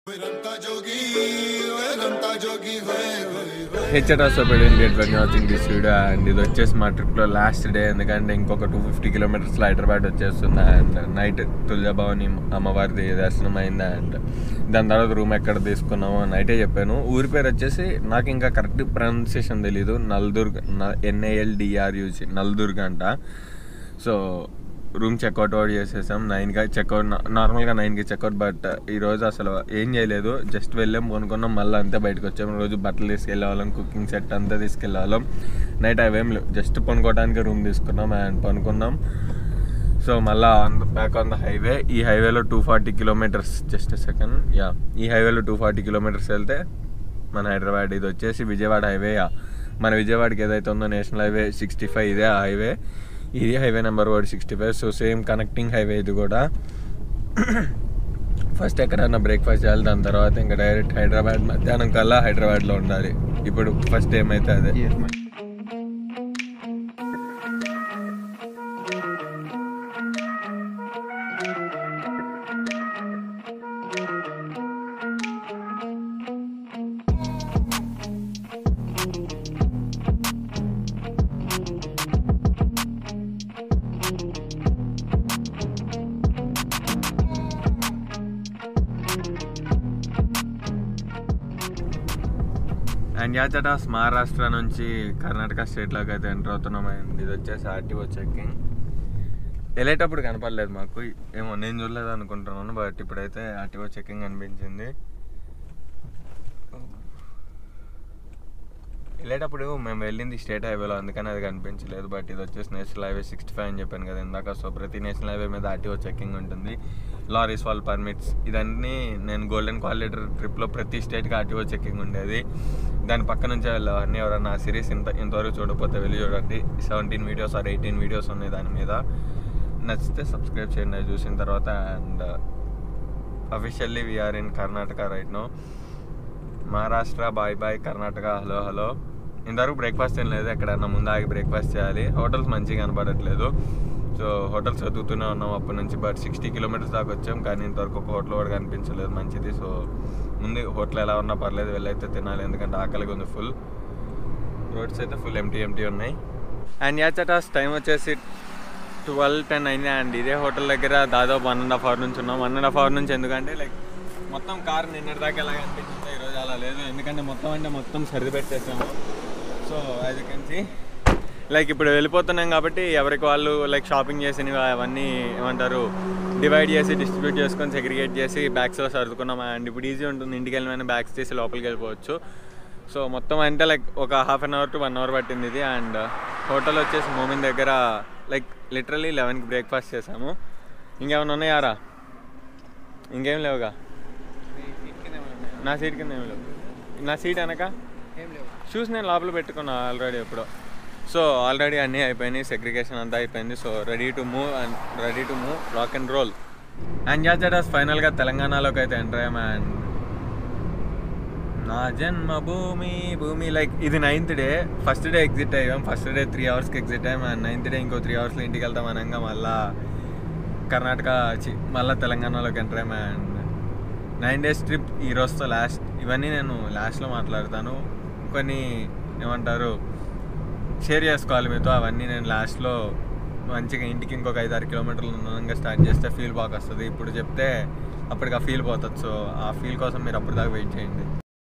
रमता जोगी ओए रमता जोगी होए होए होए హెచ్ఆర్ఆర్ పెళ్ళింగ్ date when watching this video and ఇది వచ్చేసి మా ట్రిప్లో లాస్ట్ డే ఎందుకంటే ఇంకొక టూ ఫిఫ్టీ కిలోమీటర్స్లో హైదరాబాద్ వచ్చేస్తుంది అండ్ నైట్ తులజాభవాని అమ్మవారిది దర్శనం అయింది అండ్ దాని తర్వాత రూమ్ ఎక్కడ తీసుకున్నామో నైటే చెప్పాను ఊరి పేరు వచ్చేసి నాకు ఇంకా కరెక్ట్ ప్రొనౌన్సియేషన్ తెలీదు నల్దుర్గ్ ఎన్ఏఎల్డిఆర్యూసి నల్దుర్గ్ అంట సో రూమ్ చెక్అవుట్ అవుట్ చేసేసాం నైన్కి చెక్అవుట్ నార్మల్గా నైన్కి చెక్అవుట్ బట్ ఈరోజు అసలు ఏం చేయలేదు జస్ట్ వెళ్ళాం కొనుక్కున్నాం మళ్ళీ అంతే బయటకు వచ్చాం రోజు బట్టలు తీసుకెళ్ళే వాళ్ళం కుకింగ్ సెట్ అంతా తీసుకెళ్ళే వాళ్ళం నైట్ అవేం లేవు జస్ట్ పనుకోవడానికి రూమ్ తీసుకున్నాం అండ్ పనుకున్నాం సో మళ్ళీ on the back on the highway ఈ హైవేలో two forty kilometres just second yeah ఈ హైవేలో టూ ఫార్టీ కిలోమీటర్స్ వెళ్తే మన హైదరాబాద్ ఇది వచ్చేసి విజయవాడ హైవే యా మన విజయవాడకి ఏదైతే ఉందో నేషనల్ హైవే సిక్స్టీ ఫైవ్ ఇదే ఆ హైవే ఇది highway number word sixty five so same connecting highway ఇది కూడా ఫస్ట్ ఎక్కడన్నా బ్రేక్ఫాస్ట్ చేయాలి దాని తర్వాత ఇంకా డైరెక్ట్ హైదరాబాద్ మధ్యాహ్నం కల్లా హైదరాబాద్లో ఉండాలి ఇప్పుడు ఫస్ట్ ఏమైతే అదే అండ్ యాచటాస్ మహారాష్ట్ర నుంచి కర్ణాటక స్టేట్లోకి అయితే ఎంటర్ అవుతున్నాం అండ్ ఇది వచ్చేసి ఆర్టీఓ చెక్కింగ్ వెళ్ళేటప్పుడు కనపడలేదు మాకు ఏమో నేను చూడలేదు అనుకుంటున్నాను బట్ ఇప్పుడైతే ఆర్టీఓ చెక్కింగ్ అనిపించింది వెళ్ళేటప్పుడు మేము వెళ్ళింది స్టేట్ హైవేలో అందుకని అది కనిపించలేదు బట్ ఇది వచ్చేసి నేషనల్ హైవే సిక్స్టీ ఫైవ్ అని చెప్పాను కదా ఇందాక సో ప్రతి నేషనల్ హైవే మీద ఆర్టీఓ చెక్కింగ్ ఉంటుంది లారీస్ వాల్ పర్మిట్స్ ఇదన్నీ నేను గోల్డెన్ క్వాలిటర్ ట్రిప్లో ప్రతి స్టేట్కి ఆర్టీఓ చెక్కింగ్ ఉండేది దాని పక్క నుంచే వెళ్ళాం అన్నీ ఎవరన్నా ఆ సిరీస్ ఇంత ఇంతవరకు చూడకపోతే వెళ్ళి చూడండి seventeen videos or eighteen videos ఉన్నాయి దాని మీద నచ్చితే సబ్స్క్రైబ్ చేయండి అది చూసిన తర్వాత and officially we are in Karnataka right no Maharashtra bye bye Karnataka hello hello ఇంతవరకు బ్రేక్ఫాస్ట్ ఏం లేదు ఎక్కడన్నా ముందు ఆగి బ్రేక్ఫాస్ట్ చేయాలి హోటల్స్ మంచిగా కనపడట్లేదు సో హోటల్స్ చదువుతూనే ఉన్నాం అప్పటి నుంచి బట్ సిక్స్టీ కిలోమీటర్స్ దాకా వచ్చాం కానీ ఇంతవరకు ఒక హోటల్ కూడా కనిపించలేదు మంచిది సో ముందు హోటల్ ఎలా ఉన్నా పర్లేదు వెళ్ళైతే తినాలి ఎందుకంటే ఆకలిగా ఉంది ఫుల్ రోడ్స్ అయితే ఫుల్ ఎంటీ ఎంటీ ఉన్నాయి అండ్ యాచటాస్ టైం వచ్చేసి ట్వెల్వ్ టెన్ అయింది అండ్ ఇదే హోటల్ దగ్గర దాదాపు వన్ అండ్ హాఫ్ అవర్ నుంచి ఉన్నాం వన్ అండ్ హాఫ్ అవర్ నుంచి ఎందుకంటే లైక్ మొత్తం కార్ నిన్నటి దాకా ఎలా కనిపించిందో ఈరోజు అలా లేదు ఎందుకంటే మొత్తం అంటే మొత్తం సర్ది పెట్టేసాము so as can see like ఇప్పుడు వెళ్ళిపోతున్నాం కాబట్టి ఎవరికి వాళ్ళు లైక్ షాపింగ్ చేసినవి అవన్నీ ఏమంటారు డివైడ్ చేసి డిస్ట్రిబ్యూట్ చేసుకొని సెగ్రిగేట్ చేసి బ్యాగ్స్లో సర్దుకున్నాం అండ్ ఇప్పుడు ఈజీ ఉంటుంది ఇంటికి వెళ్ళిన బ్యాగ్స్ తీసి లోపలికి వెళ్ళిపోవచ్చు సో మొత్తం అంటే లైక్ ఒక half an hour to one hour పట్టింది ఇది అండ్ హోటల్ వచ్చేసి మోమిన్ దగ్గర లైక్ లిటరలీ లెవెన్కి బ్రేక్ఫాస్ట్ చేసాము ఇంకేమైనా ఉన్నాయారా ఇంకేం లేవుగా నా సీట్ కింద ఏం లేవు నా సీట్ వెనక షూస్ నేను లోపల పెట్టుకున్నా ఆల్రెడీ ఎప్పుడో సో ఆల్రెడీ అన్నీ అయిపోయినాయి సెగ్రిగేషన్ అంతా అయిపోయింది so ready to move and ready to move rock and roll and యాచడాస్ ఫైనల్గా తెలంగాణలోకి అయితే ఎంటర్ అయ్యాం అండ్ నా జన్మభూమి భూమి లైక్ ఇది ninth day first day exit అయ్యాం ఫస్ట్ డే త్రీ అవర్స్కి ఎగ్జిట్ అయ్యాం అండ్ నైన్త్ డే ఇంకో త్రీ అవర్స్లో ఇంటికి వెళ్తాం అనగా మళ్ళా కర్ణాటక చి- మళ్ళా తెలంగాణలోకి ఎంటర్ అయ్యాం అండ్ నైన్ డేస్ ట్రిప్ ఈ రోజుతో లాస్ట్ ఇవన్నీ నేను లాస్ట్లో మాట్లాడతాను కొన్ని ఏమంటారు షేర్ చేసుకోవాలి మీతో అవన్నీ నేను లాస్ట్లో మంచిగా ఇంటికి ఇంకొక ఐదు ఆరు కిలోమీటర్లు ఉన్నంగా స్టార్ట్ చేస్తే ఫీల్ బాగా వస్తుంది ఇప్పుడు చెప్తే అప్పటికి ఆ ఫీల్ పోతుంది సో ఆ ఫీల్ కోసం మీరు అప్పటిదాకా వెయిట్ చేయండి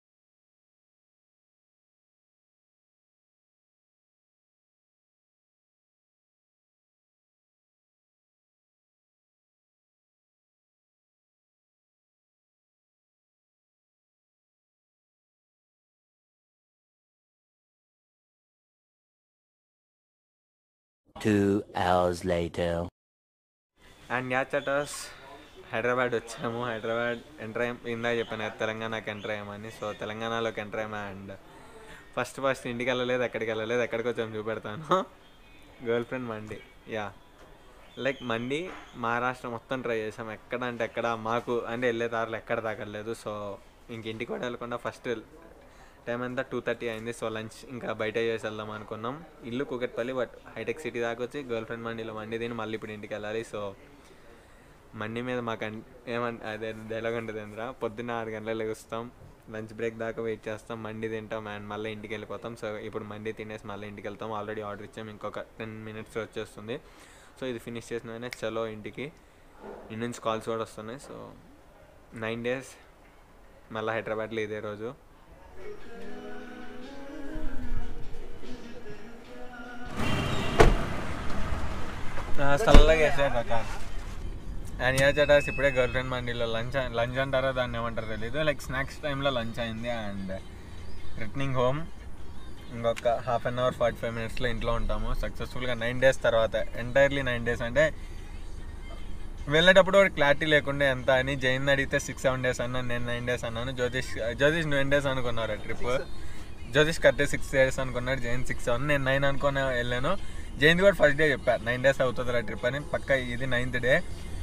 Two hours later. అండ్ యాచటస్ హైదరాబాద్ వచ్చాము హైదరాబాద్ ఎంటర్ అయ్యాం ఇందా చెప్పాను కదా, తెలంగాణకి ఎంటర్ అయ్యామని సో తెలంగాణలోకి ఎంటర్ అయ్యాము అండ్ ఫస్ట్ ఫస్ట్ ఇంటికి వెళ్ళలేదు ఎక్కడికి వెళ్ళలేదు ఎక్కడికి వచ్చాము చూపెడతాను girlfriend Mandi yeah like మండి మహారాష్ట్ర మొత్తం ట్రై చేసాం ఎక్కడ అంటే ఎక్కడ మాకు అంటే వెళ్ళే దారిలో ఎక్కడ తాగలేదు సో ఇంక ఇంటికి కూడా వెళ్ళకుండా ఫస్ట్ టైం అంతా టూ థర్టీ అయింది సో లంచ్ ఇంకా బయట చేసి వెళ్దాం అనుకున్నాం ఇల్లు కుకట్పల్లి బట్ హైటెక్ సిటీ దాకా వచ్చి గర్ల్ ఫ్రెండ్ మండిలో మండి తిని మళ్ళీ ఇప్పుడు ఇంటికి వెళ్ళాలి సో మండి మీద మాకు అన్ ఏమన్ అదే డైలాగ్ ఉంటుంది ఏంద్రా పొద్దున్న ఆరు గంటలకు లెగుస్తాం లంచ్ బ్రేక్ దాకా వెయిట్ చేస్తాం మండి తింటాం అండ్ మళ్ళీ ఇంటికి వెళ్ళిపోతాం సో ఇప్పుడు మండి తినేసి మళ్ళీ ఇంటికి వెళ్తాం ఆల్రెడీ ఆర్డర్ ఇచ్చాం ఇంకొక టెన్ మినిట్స్ వచ్చేస్తుంది సో ఇది ఫినిష్ చేసిన వెంటనే చలో ఇంటికి ఇంటి నుంచి కాల్స్ కూడా వస్తున్నాయి సో నైన్ డేస్ మళ్ళీ హైదరాబాద్లో ఇదే రోజు చల్లగా వేసాడు ఒక అండ్ ఏ చటాస్ ఇప్పుడే గర్ల్ ఫ్రెండ్ మండీలో లంచ్ లంచ్ అంటారో దాన్ని ఏమంటారో తెలీదు లైక్ స్నాక్స్ టైంలో లంచ్ అయింది అండ్ రిటర్నింగ్ హోమ్ ఇంకొక half an hour forty five మినిట్స్లో ఇంట్లో ఉంటాము సక్సెస్ఫుల్గా నైన్ డేస్ తర్వాత ఎంటైర్లీ నైన్ డేస్ అంటే వెళ్ళేటప్పుడు ఒక క్లారిటీ లేకుండా ఎంత అని జైన్ అడిగితే సిక్స్ సెవెన్ డేస్ అన్నాను నేను నైన్ డేస్ అన్నాను జ్యోతిష్ జ్యోతిష్ నువ్వు ఎన్ని డేస్ అనుకున్నారు ట్రిప్ జ్యోతిష్ కట్టే సిక్స్ డేస్ అనుకున్నాడు జైన్ సిక్స్ సెవెన్ నేను నైన్ అనుకుని వెళ్ళాను జైన్ కూడా ఫస్ట్ డే చెప్పాను నైన్ డేస్ అవుతుంది ఆ ట్రిప్ అని పక్క ఇది ninth day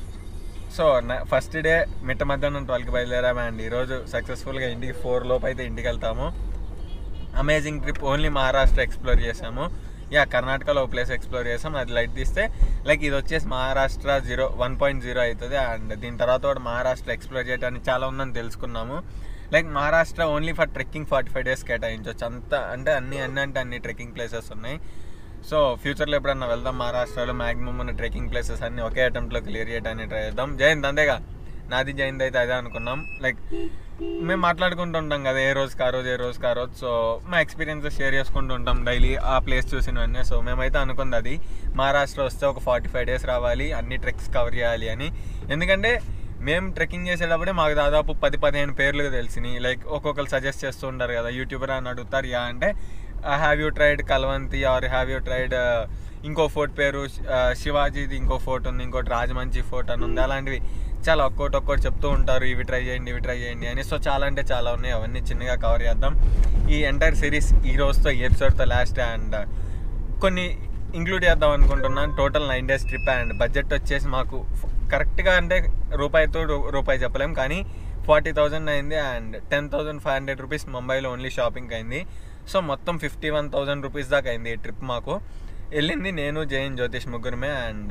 so first day మిట్ట మధ్యాహ్నం ట్వెల్వ్కి బయలుదేరాము అండ్ ఈరోజు సక్సెస్ఫుల్గా ఇంటికి ఫోర్ లోపు అయితే ఇంటికి వెళ్తాము amazing trip only Maharashtra explore చేసాము యా కర్ణాటకలో ఒక ప్లేస్ ఎక్స్ప్లోర్ చేసాం అది లైట్ తీస్తే లైక్ ఇది వచ్చేసి Maharashtra zero one point zero అవుతుంది అండ్ దీని తర్వాత కూడా మహారాష్ట్ర ఎక్స్ప్లోర్ చేయడానికి చాలా ఉందని తెలుసుకున్నాము like Maharashtra only for trekking forty five days కేటాయించవచ్చు అంత అంటే అన్ని అన్ని అంటే అన్ని ట్రెక్కింగ్ ప్లేసెస్ ఉన్నాయి సో ఫ్యూచర్లో ఎప్పుడన్నా వెళ్దాం మహారాష్ట్రలో మ్యాక్సిమం ఉన్న ట్రెక్కింగ్ ప్లేసెస్ అన్ని ఒకే అటెంప్ట్లో క్లియర్ చేయడానికి ట్రై చేద్దాం జయంత్ అంతేగా నాది జయంత్ అయితే అదే అనుకున్నాం లైక్ మేము మాట్లాడుకుంటూ ఉంటాం కదా ఏ రోజుకి ఆ రోజు ఏ రోజుకి ఆ రోజు సో మా ఎక్స్పీరియన్సెస్ షేర్ చేసుకుంటూ ఉంటాం డైలీ ఆ ప్లేస్ చూసినవన్నీ సో మేమైతే అనుకుంది అది మహారాష్ట్ర వస్తే ఒక ఫార్టీ ఫైవ్ డేస్ రావాలి అన్ని ట్రెక్స్ కవర్ చేయాలి అని ఎందుకంటే మేము ట్రెక్కింగ్ చేసేటప్పుడే మాకు దాదాపు పది పదిహేను పేర్లు తెలిసినాయి లైక్ ఒక్కొక్కరు సజెస్ట్ చేస్తూ ఉంటారు కదా యూట్యూబర్ అని అడుగుతారు యా అంటే have you tried Kalavantin or have you tried ఇంకో ఫోర్ట్ పేరు ఆ, శివాజీది ఇంకో ఫోర్ట్ ఉంది ఇంకోటి రాజమంచి ఫోర్ట్ అని ఉంది అలాంటివి చాలా ఒక్కోటి ఒక్కోటి చెప్తూ ఉంటారు ఇవి ట్రై చేయండి ఇవి ట్రై చేయండి అని సో చాలా అంటే చాలా ఉన్నాయి అవన్నీ చిన్నగా కవర్ చేద్దాం ఈ ఎంటైర్ సిరీస్ ఈ రోజుతో ఈ ఎపిసోడ్తో లాస్ట్ అండ్ కొన్ని ఇంక్లూడ్ చేద్దాం అనుకుంటున్నాను total nine days trip and budget వచ్చేసి మాకు కరెక్ట్గా అంటే రూపాయితో రూ- రూపాయి చెప్పలేం కానీ ఫార్టీ థౌజండ్ అయింది and ten thousand five hundred rupees ముంబైలో ఓన్లీ షాపింగ్ అయింది సో మొత్తం ఫిఫ్టీ వన్ థౌజండ్ రూపీస్ దాకా అయింది ఈ ట్రిప్ మాకు వెళ్ళింది నేను జైన్ జ్యోతిష్ ముగ్గురమే అండ్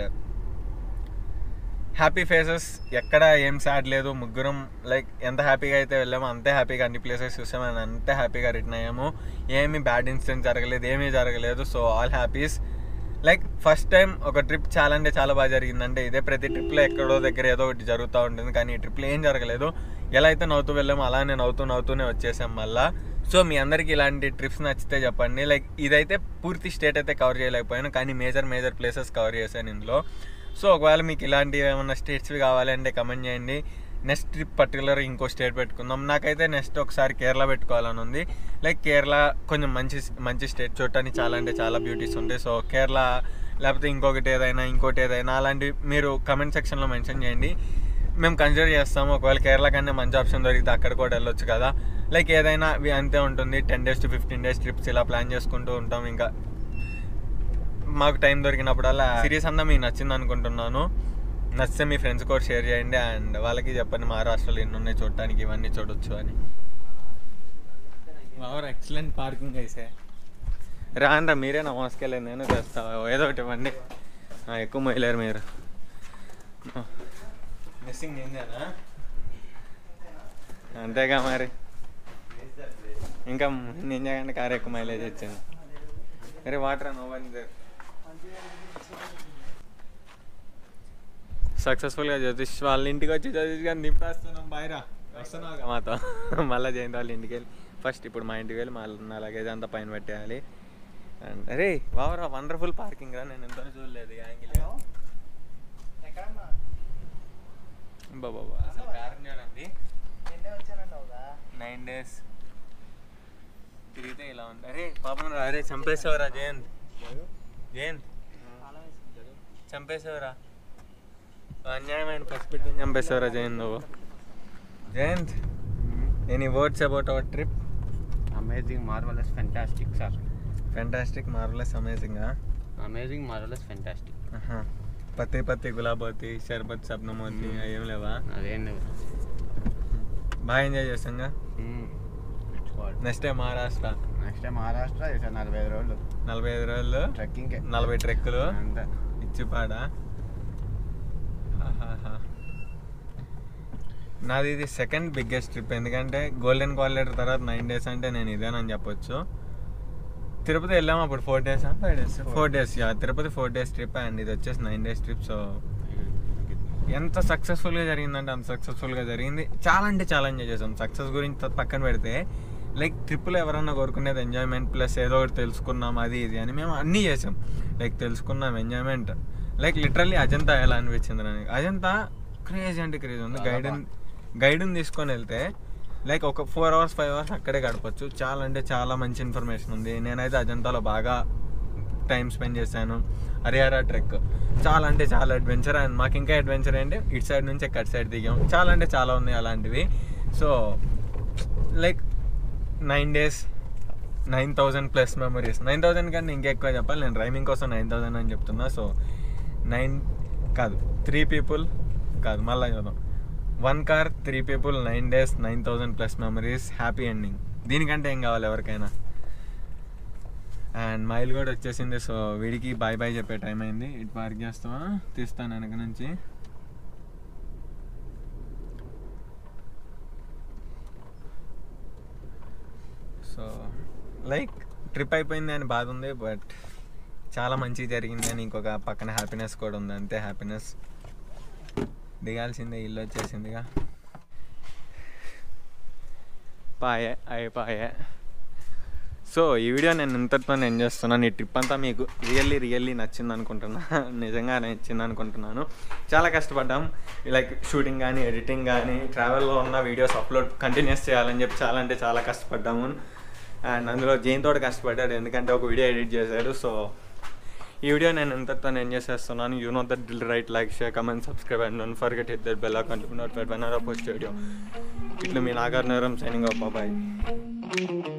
హ్యాపీ ఫేసెస్ ఎక్కడ ఏం సాడ్ లేదు ముగ్గురం లైక్ ఎంత హ్యాపీగా అయితే వెళ్ళామో అంతే హ్యాపీగా అన్ని ప్లేసెస్ చూసాము అండ్ అంతే హ్యాపీగా రిటర్న్ అయ్యాము ఏమీ బ్యాడ్ ఇన్సిడెంట్ జరగలేదు ఏమీ జరగలేదు so all happies like first time ఒక ట్రిప్ చాలా అంటే చాలా బాగా జరిగిందంటే ఇదే ప్రతి ట్రిప్లో ఎక్కడో దగ్గర ఏదో ఒకటి జరుగుతూ ఉంటుంది కానీ ఈ ట్రిప్లో ఏం జరగలేదు ఎలా అయితే నవ్వుతూ వెళ్ళామో అలానే నవ్వుతూ నవ్వుతూనే వచ్చేసాం మళ్ళా సో మీ అందరికీ ఇలాంటి ట్రిప్స్ నచ్చితే చెప్పండి లైక్ ఇదైతే పూర్తి స్టేట్ అయితే కవర్ చేయలేకపోయాను కానీ మేజర్ మేజర్ ప్లేసెస్ కవర్ చేశాను ఇందులో సో ఒకవేళ మీకు ఇలాంటివి ఏమైనా స్టేట్స్వి కావాలంటే కమెంట్ చేయండి నెక్స్ట్ ట్రిప్ పర్టికులర్ ఇంకో స్టేట్ పెట్టుకుందాం నాకైతే నెక్స్ట్ ఒకసారి కేరళ పెట్టుకోవాలని ఉంది లైక్ కేరళ కొంచెం మంచి మంచి స్టేట్ చూడటానికి చాలా అంటే చాలా బ్యూటీస్ ఉంటాయి సో కేరళ లేకపోతే ఇంకొకటి ఏదైనా ఇంకోటి ఏదైనా అలాంటివి మీరు కమెంట్ సెక్షన్లో మెన్షన్ చేయండి మేము కన్సిడర్ చేస్తాము ఒకవేళ కేరళ కన్నా మంచి ఆప్షన్ దొరికితే అక్కడ కూడా వెళ్ళొచ్చు కదా లైక్ ఏదైనా ఇవి అంతే ఉంటుంది ten days to fifteen days trips ఇలా ప్లాన్ చేసుకుంటూ ఉంటాం ఇంకా మాకు టైం దొరికినప్పుడల్లా సిరీస్ అన్నా మీకు నచ్చింది అనుకుంటున్నాను నచ్చితే మీ ఫ్రెండ్స్ కూడా షేర్ చేయండి అండ్ వాళ్ళకి చెప్పండి మహారాష్ట్రలో ఎన్ని ఉన్నాయి చూడటానికి ఇవన్నీ చూడొచ్చు అని బాగా ఎక్సలెంట్ పార్కింగ్ అయితే రాండ్రా మీరే నా మోసుకెళ్ళండి నేను తెస్తా ఏదో ఒకటి ఇవ్వండి ఆ, ఎక్కువ మొయ్యలేరు మీరు మిస్సింగ్ ఏందేనా అంతేగా మరి ఇంకా నేను చేయకుండా కార్ ఎక్కువ మైలేజ్ వచ్చింది అరే వాటర్ నో వన్ సక్సెస్ఫుల్గా జ్యోతిష్ వాళ్ళ ఇంటికి వచ్చి జ్యోతిష్ గారిని నింపేస్తున్నాం బయరా వస్తున్నావు మాతో మళ్ళీ జయంతి వాళ్ళ ఇంటికి వెళ్ళి ఫస్ట్ ఇప్పుడు మా ఇంటికి వెళ్ళి మళ్ళీ నా లగేజ్ అంతా పైన పెట్టేయాలి అండ్ అరే వావరా వండర్ఫుల్ పార్కింగ్ రా నేను ఎంతో చూడలేదు ఈ యాంగిల్ బాబా అసలు కారణం చూడండి నైన్ డేస్ తిరిగితే ఇలా ఉంది అరే పాపం రా అరే చంపేసావురా జయంత్ జయంత్ చంపేసావురా అన్యాయమైన పసిపెట్టి చంపేసావురా జయంత్ నువ్వు Jayant any words about our trip Amazing, marvelous, fantastic, sir. Fantastic marvellous అమేజింగా Amazing, marvelous, fantastic. పత్తి పత్తి గులాబోతి షర్బత్ సప్నమోతి మ్మ్. ఏం లేవా అదేం లేవు బాగా ఎంజాయ్ చేస్తాంగా next day Maharashtra next time Maharashtra చేశాను నలభై ఐదు రోజులు నలభై ఐదు రోజులు ట్రెక్కింగ్ నలభై ట్రెక్కులు అంతే ఇచ్చిపాడ ఆహాహా. నాది ఇది సెకండ్ బిగ్గెస్ట్ ట్రిప్ ఎందుకంటే గోల్డెన్ క్వాలిటర్ తర్వాత నైన్ డేస్ అంటే నేను ఇదేనని చెప్పొచ్చు తిరుపతి వెళ్ళాము అప్పుడు four days five days four days yeah Tirupati four days trip and ఇది వచ్చేసి నైన్ డేస్ ట్రిప్ సో ఎంత సక్సెస్ఫుల్గా జరిగిందంటే అంత సక్సెస్ఫుల్గా జరిగింది చాలా అంటే చాలా ఎంజాయ్ చేసాం సక్సెస్ గురించి త- పక్కన పెడితే లైక్ ట్రిప్లో ఎవరన్నా కోరుకునేది ఎంజాయ్మెంట్ ప్లస్ ఏదో ఒకటి తెలుసుకున్నాం అది ఇది అని మేము అన్నీ చేసాం లైక్ తెలుసుకున్నాం ఎంజాయ్మెంట్ లైక్ లిటరల్లీ అజంతా ఎలా అనిపించింది నాకు అజంతా క్రేజ్ అంటే క్రేజ్ ఉంది చాలా గైడెన్ గైడ్ని తీసుకొని వెళ్తే లైక్ ఒక ఫోర్ అవర్స్ ఫైవ్ అవర్స్ అక్కడే గడపచ్చు చాలా అంటే చాలా మంచి ఇన్ఫర్మేషన్ ఉంది నేనైతే అజంతాలో బాగా టైం స్పెండ్ చేశాను హరిహర ట్రెక్ చాలా అంటే చాలా అడ్వెంచర్ అండ్ మాకు ఇంకా అడ్వెంచర్ ఏంటి ఇటు సైడ్ నుంచి అటు సైడ్ దిగాం చాలా అంటే చాలా ఉన్నాయి అలాంటివి so like nine days nine thousand plus memories nine thousand కన్నా ఇంకా ఎక్కువ చెప్పాలి నేను రైమింగ్ కోసం నైన్ థౌజండ్ అని చెప్తున్నా సో నైన్ కాదు త్రీ పీపుల్ కాదు మళ్ళీ చూద్దాం one car three people nine days nine thousand plus memories happy ending దీనికంటే ఏం కావాలి ఎవరికైనా అండ్ మైల్ కూడా వచ్చేసింది సో వీడికి బాయ్ బాయ్ చెప్పే టైం అయింది ఇటు పార్క్ చేస్తావా తీస్తాను వెనక నుంచి సో లైక్ ట్రిప్ అయిపోయింది అని బాధ ఉంది బట్ చాలా మంచిగా జరిగింది అని ఇంకొక పక్కన హ్యాపీనెస్ కూడా ఉంది అంతే హ్యాపీనెస్ దిగాల్సిందే ఇల్లు వచ్చేసిందిగా పాయే అయిపోయే సో ఈ వీడియో నేను ఇంతటితో ఎంజాయ్ చేస్తున్నాను ఈ ట్రిప్ అంతా మీకు రియల్లీ రియల్లీ నచ్చింది అనుకుంటున్నా నిజంగా నచ్చింది అనుకుంటున్నాను చాలా కష్టపడ్డాం లైక్ షూటింగ్ కానీ ఎడిటింగ్ కానీ ట్రావెల్లో ఉన్న వీడియోస్ అప్లోడ్ కంటిన్యూస్ చేయాలని చెప్పి చాలా అంటే చాలా కష్టపడ్డాము అండ్ అందులో జైన్ తోటి కష్టపడ్డాడు ఎందుకంటే ఒక వీడియో ఎడిట్ చేశాడు సో ఈ వీడియో నేను ఇంతటితో ఎంజాయ్ చేస్తున్నాను you know that drill right like share comment subscribe and don't forget hit that bell account note when are post video ఇట్లా మీ నాగార్ నగరం సైనింగ్ అప్ బాయ్